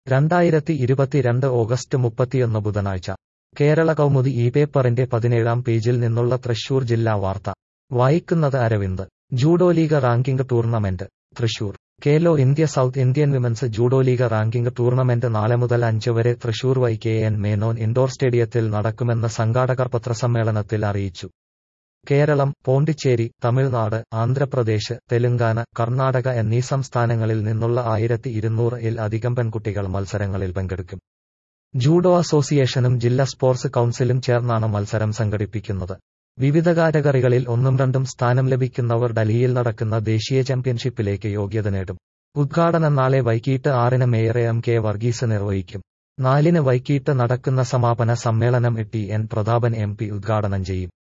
രണ്ടായിരത്തി ഇരുപത്തിരണ്ട് ഓഗസ്റ്റ് മുപ്പത്തിയൊന്ന് ബുധനാഴ്ച കേരള കൗമുദി ഈ പേപ്പറിന്റെ പതിനേഴാം പേജിൽ നിന്നുള്ള തൃശൂർ ജില്ലാ വാർത്ത വായിക്കുന്നത് Aravind judo league ranking tournament Thrissur Khelo India South Indian women's judo league ranking tournament നാളെ മുതൽ അഞ്ച് വരെ Thrissur Y K N Menon indoor സ്റ്റേഡിയത്തിൽ നടക്കുമെന്ന് സംഘാടകർ പത്രസമ്മേളനത്തിൽ അറിയിച്ചു കേരളം പോണ്ടിച്ചേരി തമിഴ്നാട് ആന്ധ്രാപ്രദേശ് തെലുങ്കാന കർണാടക എന്നീ സംസ്ഥാനങ്ങളിൽ നിന്നുള്ള ആയിരത്തി ഇരുന്നൂറ് ഇൽ അധികം പെൺകുട്ടികൾ മത്സരങ്ങളിൽ പങ്കെടുക്കും ജൂഡോ അസോസിയേഷനും ജില്ലാ സ്പോർട്സ് കൌൺസിലും ചേർന്നാണ് മത്സരം സംഘടിപ്പിക്കുന്നത് വിവിധ കാറ്റഗറികളിൽ ഒന്നും രണ്ടും സ്ഥാനം ലഭിക്കുന്നവർ ഡൽഹിയിൽ നടക്കുന്ന ദേശീയ ചാമ്പ്യൻഷിപ്പിലേക്ക് യോഗ്യത നേടും ഉദ്ഘാടനം നാളെ വൈകിട്ട് ആറിന് മേയർ എം കെ വർഗീസ് നിർവഹിക്കും നാലിന് വൈകിട്ട് നടക്കുന്ന സമാപന സമ്മേളനം T N Prathapan M P ഉദ്ഘാടനം ചെയ്യും